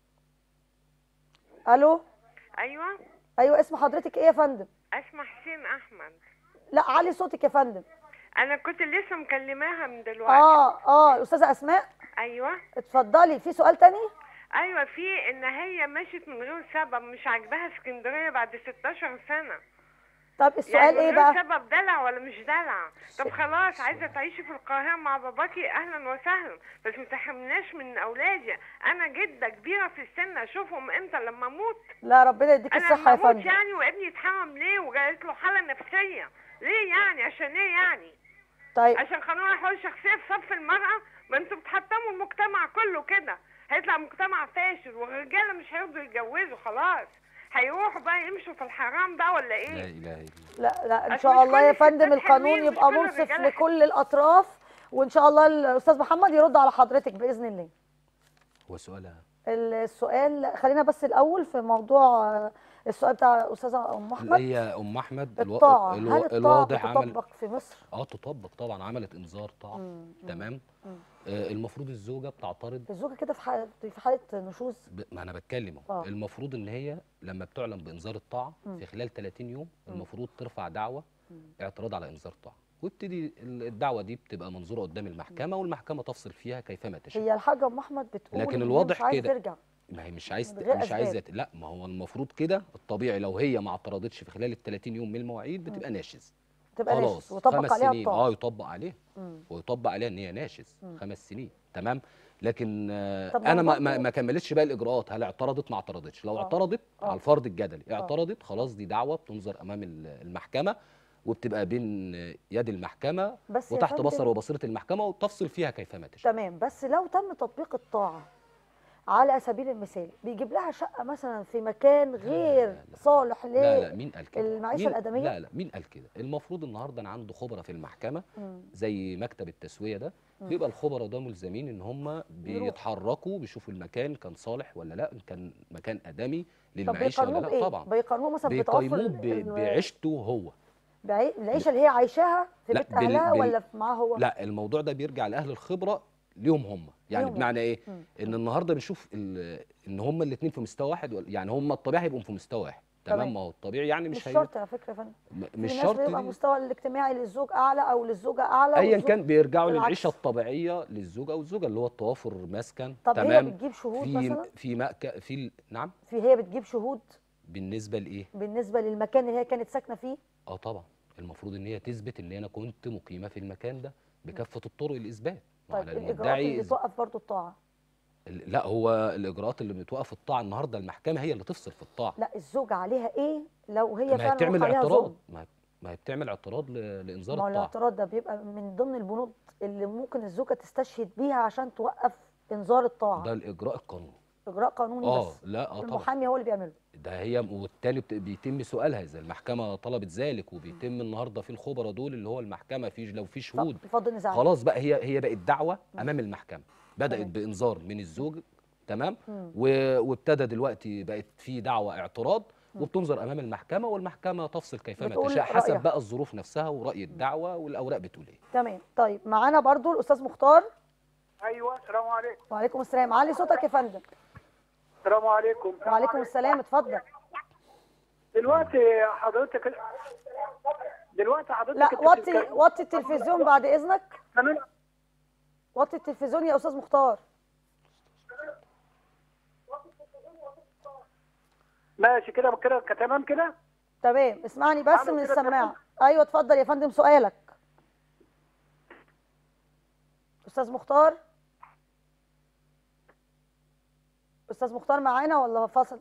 الو ايوه ايوه اسم حضرتك ايه يا فندم اسمع حسين احمد لا علي صوتك يا فندم انا كنت لسه مكلماها من دلوقتي اه اه الاستاذه اسماء ايوه اتفضلي في سؤال تاني ايوه في ان هي مشيت من غير سبب مش عاجباها اسكندريه بعد 16 سنه طب السؤال يعني ايه من غير بقى سبب دلع ولا مش دلع طب خلاص عايزه تعيشي في القاهره مع باباكي اهلا وسهلا بس ما تحرمناش من اولادي انا جده كبيره في السن اشوفهم امتى لما اموت لا ربنا يديك انا الصحه لما يا اموت فندم يعني وابني يتحرم ليه وجات له حاله نفسيه ليه يعني عشان ايه يعني طيب عشان قانون الحقوق الشخصيه في صف المراه ما انتوا بتحطموا المجتمع كله كده هيطلع مجتمع فاشل والرجاله مش هيرضوا يتجوزوا خلاص هيروحوا بقى يمشوا في الحرام بقى ولا لا ايه اله الا الله لا لا ان أصل شاء مش الله كل يا فندم الستات القانون حلوين، مش يبقى كل منصف الرجالة لكل الاطراف وان شاء الله الاستاذ محمد يرد على حضرتك باذن الله هو سؤالها السؤال خلينا بس الاول في موضوع آه، السؤال بتاع استاذه ام احمد هي ام احمد الوا- الطاعه الوا- هل الطاعه الواضح عمل بتطبق في مصر اه تطبق طبعا عملت انذار طاعه مم، مم. تمام مم. آه المفروض الزوجه بتعترض الزوجه كده في حاله في حاله نشوز ب... ما انا بتكلم اهو آه. المفروض ان هي لما بتعلن بانذار الطاعه مم. في خلال 30 يوم مم. المفروض ترفع دعوه مم. اعتراض على انذار الطاعه ويبتدي ال- الدعوه دي بتبقى منظوره قدام المحكمه والمحكمه تفصل فيها كيفما تشاء هي الحاجه ام احمد بتقول لكن إن هي الواضح مش عايزه كده. ترجع ما هي مش عايز من غير مش عايزه أسباب. لا ما هو المفروض كده الطبيعي لو هي ما اعترضتش في خلال ال 30 يوم من المواعيد بتبقى ناشز تبقى ناشز خلاص وطبق خمس عليها سنين الطاعه اه يطبق عليها مم. ويطبق عليها ان هي ناشز مم. خمس سنين تمام لكن آه، طب انا ما, برضه- ما, ما كملتش بقى الاجراءات هل اعترضت ما اعترضتش لو آه. اعترضت آه. على الفرض الجدلي اعترضت خلاص دي دعوه بتنظر امام ال- المحكمه وبتبقى بين يد المحكمه بس يا وتحت فندم- بصر وبصيره المحكمه وتفصل فيها كيفما تشاء تمام بس لو تم تطبيق الطاعة على سبيل المثال بيجيب لها شقة مثلا في مكان غير لا، لا. صالح لا لا مين قال كده المعيشة مين- الآدمية؟ لا لا مين قال كده المفروض النهارده انا عنده خبراء في المحكمه مم. زي مكتب التسويه ده مم. بيبقى الخبراء ده ملزمين ان هم بيتحركوا بيشوفوا المكان كان صالح ولا لا إن كان مكان ادمي طب للمعيشه ولا بيقارنوه لا بإيه؟ طبعا بيقارنوه مثلا بتوفر بيقيموه ال- ب- ال- بعيشته هو بعي- العيشة اللي هي عايشاها في لا، بيت بال- أهلها بال- ولا في- معاه هو؟ لا الموضوع ده بيرجع لاهل الخبره ليهم هم يعني ليهم هم. بمعنى ايه مم. ان النهارده بنشوف ال- ان هم الاثنين في مستوى واحد ولا- يعني هم الطبيعي هيبقوا في مستوى واحد تمام تمام. ما هو الطبيعي يعني مش مش هي شرط على فكره يا فندم م- في مش ناس شرط بيبقى دي. المستوى الاجتماعي للزوج اعلى او للزوجه اعلى ايا والزوج- كان بيرجعوا العكس. للعيشه الطبيعيه للزوج او الزوجه اللي هو التوافر مسكن طب هي تمام بتجيب شهود في مثلا في مأك... في ال- نعم في هي بتجيب شهود بالنسبه لايه بالنسبه للمكان اللي هي كانت ساكنه فيه اه طبعا المفروض ان هي تثبت ان انا كنت مقيمه في المكان ده بكافه الطرق الاثبات ما طيب على الاجراءات المدعي اللي إذ- توقف برضو الطاعه ال- لا هو الاجراءات اللي بتوقف الطاعه النهارده المحكمه هي اللي تفصل في الطاعه لا الزوجه عليها ايه لو هي ما هي فعلا بتعمل وقع عليها اعتراض ظلم ما هي- ما هي بتعمل اعتراض ل- لانذار ما هو الطاعه الاعتراض ده بيبقى من ضمن البنود اللي ممكن الزوجه تستشهد بيها عشان توقف انذار الطاعه ده الاجراء القانوني اجراء قانوني اه بس لا اه طبعا المحامي هو اللي بيعمله ده هي والتالي بت- بيتم سؤالها اذا المحكمه طلبت ذلك وبيتم النهارده في الخبراء دول اللي هو المحكمه في لو في شهود اتفضل نزاع خلاص بقى هي هي بقت دعوه امام المحكمه بدات تمام. بانذار من الزوج تمام مم. و- وابتدى دلوقتي بقت في دعوه اعتراض وبتنظر امام المحكمه والمحكمه تفصل كيفما بتقول تشاء رأيها. حسب بقى الظروف نفسها وراي الدعوه والاوراق بتقول ايه تمام طيب معانا برضو الاستاذ مختار ايوه السلام عليكم وعليكم السلام علي صوتك يا فندم السلام عليكم وعليكم السلام اتفضل دلوقتي حضرتك دلوقتي حضرتك لا أنت وطي بتتكلم- وطي التلفزيون بعد اذنك تمام وطي التلفزيون يا استاذ مختار ماشي كده كده تمام كده تمام اسمعني بس عامل من كده السماعه ايوه اتفضل يا فندم سؤالك استاذ مختار استاذ مختار معانا ولا فصل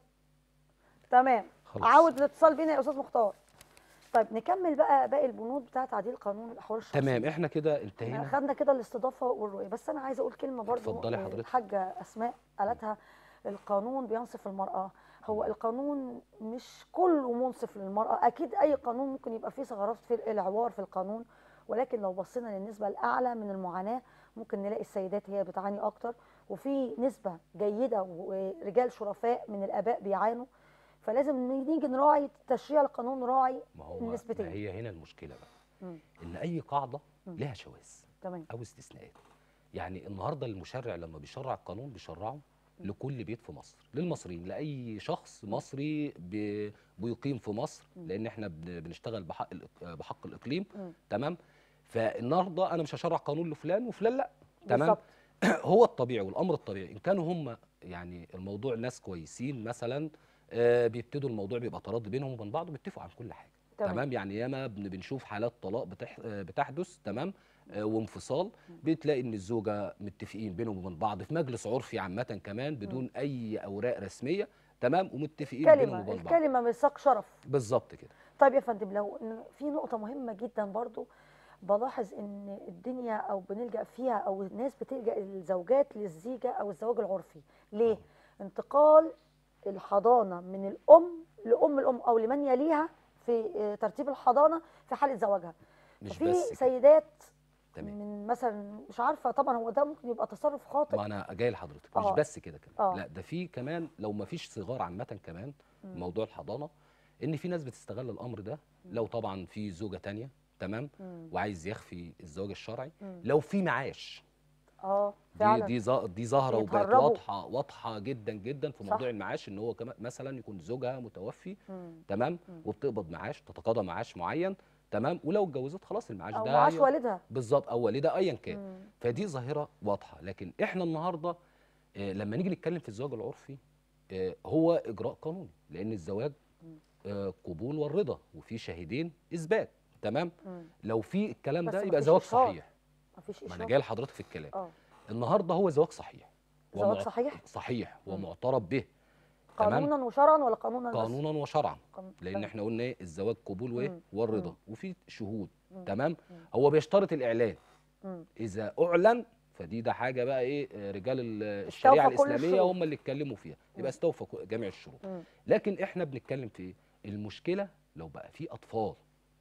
تمام خلاص. عاود الاتصال بينا يا استاذ مختار طيب نكمل بقى باقي البنود بتاعه تعديل قانون الاحوال الشخصيه تمام احنا كده احنا انتهينا خدنا كده الاستضافه والرؤيه بس انا عايزه اقول كلمه برضو اتفضلي آه، حضرتك. الحاجه اسماء قالتها القانون بينصف المراه هو القانون مش كله منصف للمراه اكيد اي قانون ممكن يبقى فيه ثغرات في العوار في القانون ولكن لو بصينا للنسبه الاعلى من المعاناه ممكن نلاقي السيدات هي بتعاني اكتر وفي نسبه جيده ورجال شرفاء من الاباء بيعانوا فلازم نيجي نراعي تشريع القانون نراعي ما هو النسبتين. ما هي هنا المشكله بقى مم. ان اي قاعده مم. لها شواذ تمام او استثناءات يعني النهارده المشرع لما بيشرع القانون بيشرعه لكل بيت في مصر للمصريين لاي شخص مصري بي- بيقيم في مصر لان احنا بن- بنشتغل بحق الإق- بحق الاقليم مم. تمام فالنهارده انا مش هشرع قانون لفلان وفلان لا تمام بالظبط. هو الطبيعي والامر الطبيعي ان كانوا هم يعني الموضوع ناس كويسين مثلا آه، بيبتدوا الموضوع بيبقى تراضي بينهم وبين بعض وبيتفقوا على كل حاجه تمام. تمام, يعني ياما بن- بنشوف حالات طلاق بتح آه، بتحدث تمام آه، وانفصال بتلاقي ان الزوجه متفقين بينهم وبين بعض في مجلس عرفي عامه كمان بدون اي اوراق رسميه تمام ومتفقين بينهم كلمه وبين بعض الكلمه ميثاق شرف بالظبط كده طيب يا فندم لو إن في نقطة مهمة جدا برضو بلاحظ ان الدنيا او بنلجأ فيها او الناس بتلجأ الزوجات للزيجة او الزواج العرفي ليه؟ انتقال الحضانة من الام لام الام او لمن يليها في آه، ترتيب الحضانة في حالة زواجها مش في بس كده. سيدات تمام من مثلا مش عارفة طبعا هو ده ممكن يبقى تصرف خاطئ ما انا جاي لحضرتك مش آه. بس كده كمان آه. لا ده في كمان لو ما فيش صغار عامه كمان موضوع الحضانه ان في ناس بتستغل الامر ده لو طبعا في زوجه تانية تمام مم. وعايز يخفي الزواج الشرعي مم. لو في معاش اه دي فعلا دي ظا- دي ظاهره وبقت بيتهربوا. واضحه واضحه جدا جدا في موضوع صح. المعاش ان هو كمان مثلا يكون زوجها متوفي مم. تمام وبتقبض معاش تتقاضى معاش معين تمام ولو اتجوزت خلاص المعاش او ده معاش هي- والدها بالظبط او والدها ايا كان مم. فدي ظاهره واضحه لكن احنا النهارده آه، لما نيجي نتكلم في الزواج العرفي آه، هو اجراء قانوني لان الزواج آه، قبول والرضا وفي شاهدين اثبات تمام مم. لو في الكلام بس ده مفيش يبقى زواج إشهار. صحيح مفيش ما انا إشراف جاي لحضرتك في الكلام اه النهارده هو زواج صحيح زواج ومع- صحيح؟ صحيح مم. ومعترف به تمام قانونا وشرعا ولا قانونا بس؟ قانونا وشرعا قانون- لان تمام. احنا قلنا ايه الزواج قبول وايه مم. والرضا مم. وفي شهود مم. تمام مم. هو بيشترط الاعلان مم. اذا اعلن فدي ده حاجه بقى ايه آه، رجال ال- الشريعه استوفى كل الاسلاميه الشروط. هم اللي اتكلموا فيها يبقى استوفى كو- جميع الشروط مم. لكن احنا بنتكلم في ايه المشكله لو بقى في اطفال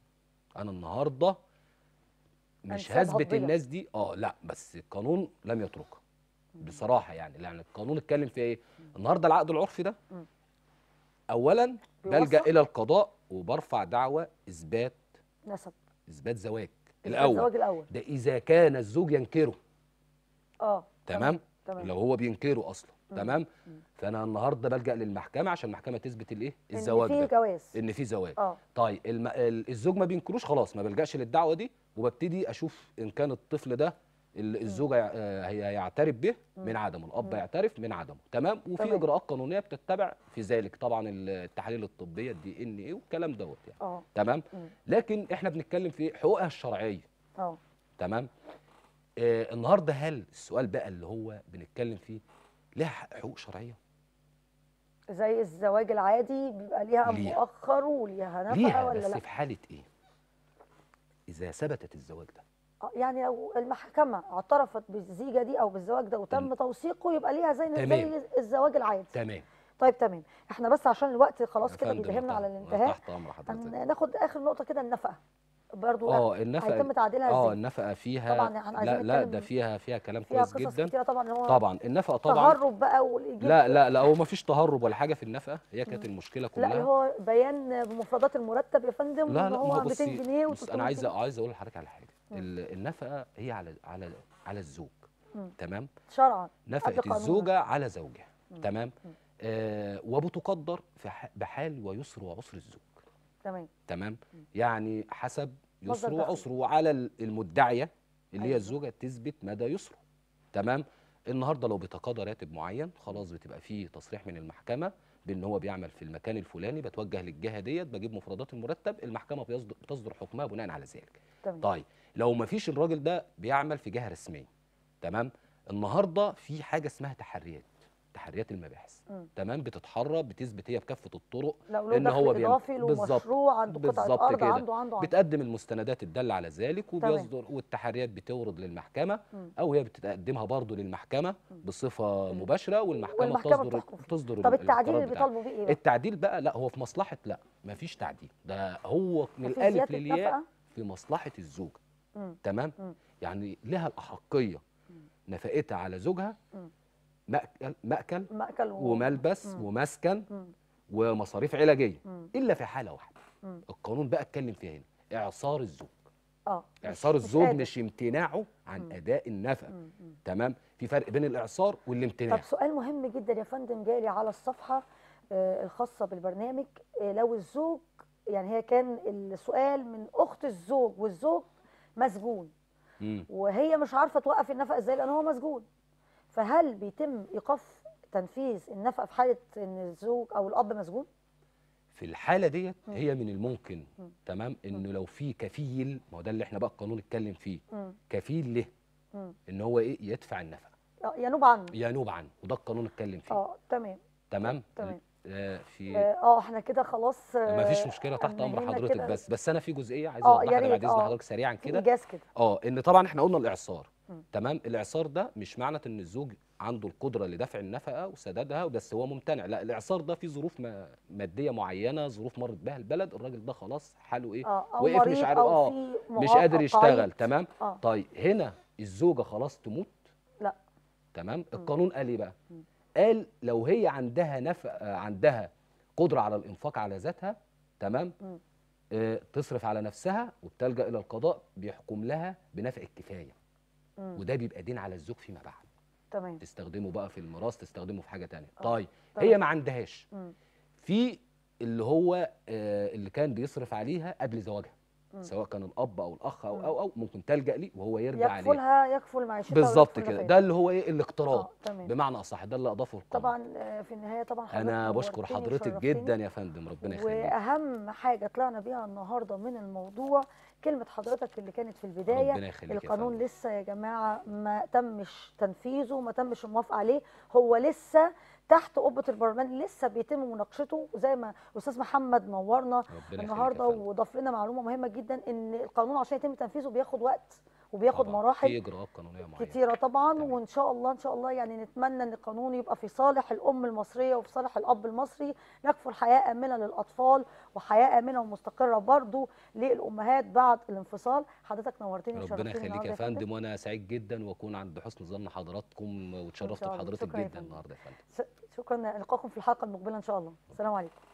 انا النهارده مش أنساب هثبت هضبية. الناس دي اه لا بس القانون لم يتركها بصراحه يعني لان القانون اتكلم في ايه النهارده العقد العرفي ده مم. اولا بلجا بيوثق؟ الى القضاء وبرفع دعوى اثبات نسب اثبات زواج الزواج الاول الاول ده اذا كان الزوج ينكره اه تمام تمام لو هو بينكره اصلا تمام فانا النهارده بلجا للمحكمه عشان المحكمه تثبت الايه إن الزواج في ده جواز ان في زواج اه طيب الم... ال- الزوج ما بينكروش خلاص ما بلجاش للدعوه دي وببتدي اشوف ان كان الطفل ده ال- الزوجه يع- آه، هي هيعترف به من عدمه الاب يعترف من عدمه تمام وفي تمام. اجراءات قانونيه بتتبع في ذلك طبعا التحاليل الطبيه الدي ان ايه والكلام دوت يعني اه تمام مم. لكن احنا بنتكلم في حقوقها الشرعيه اه تمام آه النهارده هل السؤال بقى اللي هو بنتكلم فيه لها حق- حقوق شرعيه زي الزواج العادي بيبقى ليها ليها. مؤخر وليها نفقه ليها ولا بس لا في حاله ايه اذا ثبتت الزواج ده آه، يعني لو المحكمه اعترفت بالزيجه دي او بالزواج ده وتم توثيقه يبقى ليها زي تمام. زي الزواج العادي تمام طيب تمام احنا بس عشان الوقت خلاص يا كده فندم، بيبهمنا على تحت- الانتهاء تحت امر حضرتك هن- ناخد اخر نقطه كده النفقه برضو اه النفقه هيتم تعديلها اه ازاي النفقه فيها طبعاً احنا عايزين لا لا نتكلم ده فيها فيها كلام فيها كويس قصص جدا كتيره طبعا هو طبعا النفقه طبعا تهرب بقى والإيجاب لا لا لا هو ما فيش تهرب ولا حاجه في النفقه هي كانت المشكله لا اللي كلها هو بيان بمفردات المرتب يا فندم لا وإن لا هو ما هو 200 بصي جنيه بص و300 انا عايز جنيه. عايز اقول لحضرتك على حاجه ال- النفقه هي على على على الزوج مم. تمام شرعا نفقه قانونا. الزوجه على زوجها تمام آه وبتقدر في ح- بحال ويسر وعسر الزوج تمام تمام يعني حسب مصدر يسره دخل. وعسره وعلى ال- المدعيه اللي هي أيوة. الزوجه تثبت مدى يسره تمام النهارده لو بيتقاضى راتب معين خلاص بتبقى فيه تصريح من المحكمه بان هو بيعمل في المكان الفلاني بتوجه للجهه ديت بجيب مفردات المرتب المحكمه بيصدر بتصدر حكمها بناء على ذلك تمام طيب لو ما فيش الراجل ده بيعمل في جهه رسميه تمام النهارده في حاجه اسمها تحريات تحريات المباحث مم. تمام بتتحرى بتثبت هي بكافه الطرق لو له إن دخل هو بيعمل- اضافي له بالظبط. مشروع عنده قطعه بالظبط ارض كده. عنده عنده عنده بتقدم المستندات الداله على ذلك وبيصدر والتحريات بتورد للمحكمه مم. او هي بتقدمها برضه للمحكمه بصفه مباشره والمحكمه, والمحكمة تصدر بتحكم فيه. تصدر طب ال- التعديل القرار اللي بتاعها. بيطالبوا بيه ايه بقى؟ التعديل بقى لا هو في مصلحه لا مفيش تعديل ده هو من مفيش الالف زيادة للياء نفقة؟ في مصلحه الزوج مم. تمام مم. يعني لها الاحقيه نفقتها على زوجها مم. مأكل مأكل مأكل و... وملبس مم. ومسكن مم. ومصاريف علاجيه مم. الا في حاله واحده مم. القانون بقى اتكلم فيها هنا اعصار الزوج اه مش- اعصار مش الزوج قادر. مش امتناعه عن مم. اداء النفقه مم. مم. تمام في فرق بين الاعصار والامتناع طب سؤال مهم جدا يا فندم جالي على الصفحه آه، الخاصه بالبرنامج آه، لو الزوج يعني هي كان السؤال من اخت الزوج والزوج مسجون مم. وهي مش عارفه توقف النفقه ازاي لان هو مسجون فهل بيتم ايقاف تنفيذ النفقه في حاله ان الزوج او الاب مسجون في الحاله ديت هي من الممكن تمام انه لو في كفيل ما هو ده اللي احنا بقى القانون اتكلم فيه مم. كفيل له مم. ان هو ايه يدفع النفقه آه، ينوب عنه ينوب عنه وده القانون اتكلم فيه اه تمام تمام تمام. آه في اه آه، احنا كده خلاص ما فيش آه، مشكله تحت امر أنهينا حضرتك كده بس بس انا في جزئيه عايز آه، يا اوضحها ريت، بعد اذن آه. حضرتك سريعا في كده ايجاز كده اه ان طبعا احنا قلنا الاعصار مم. تمام الاعصار ده مش معنى ان الزوج عنده القدره لدفع النفقه وسدادها بس هو ممتنع لا الاعصار ده في ظروف ما ماديه معينه ظروف مرت بها البلد الراجل ده خلاص حاله ايه اه او وقف مريض مش عارف او اه في مش معاق قادر أو يشتغل قيد. تمام اه طيب هنا الزوجه خلاص تموت لا تمام القانون قال ايه بقى قال لو هي عندها نفقه عندها قدره على الانفاق على ذاتها تمام مم. آه تصرف على نفسها وبتلجا الى القضاء بيحكم لها بنفع الكفايه مم. وده بيبقى دين على الزوج فيما بعد تمام تستخدمه بقى في الميراث تستخدمه في حاجه تانية آه، طيب تمام. هي ما عندهاش مم. في اللي هو آه اللي كان بيصرف عليها قبل زواجها مم. سواء كان الاب او الاخ او مم. او او ممكن تلجا ليه وهو يرجع عليه يكفلها يكفل معيشتها بالظبط ويكفل كده نفقتها. ده اللي هو ايه الاقتراض اه تمام بمعنى اصح ده اللي اضافه القانون طبعا آه، في النهايه طبعا حضرتك انا بشكر نورتني حضرتك وشرفتني. جدا يا فندم ربنا يخليك واهم حاجه طلعنا بيها النهارده من الموضوع كلمه حضرتك اللي كانت في البدايه ربنا يخليك يا القانون فندم. لسه يا جماعه ما تمش تنفيذه ما تمش الموافقه عليه هو لسه تحت قبه البرلمان لسه بيتم مناقشته زي ما الاستاذ محمد نورنا ربنا يخليك يا النهارده فندم. وضاف لنا معلومه مهمه جدا ان القانون عشان يتم تنفيذه بياخد وقت وبياخد طبعاً. مراحل في اجراءات قانونيه معينه كتيرة طبعا تمام. وان شاء الله ان شاء الله يعني نتمنى ان القانون يبقى في صالح الام المصريه وفي صالح الاب المصري نكفل حياه امنه للاطفال وحياه امنه ومستقره برضو للامهات بعد الانفصال حضرتك نورتني ربنا وشرفتني يخليك النهاردة يا فندم وانا سعيد جدا واكون عند حسن ظن حضراتكم واتشرفت شاء الله. بحضرتك شكراً يا جدا فندم. النهارده يا فندم س- شكرا لقاكم في الحلقه المقبله ان شاء الله السلام عليكم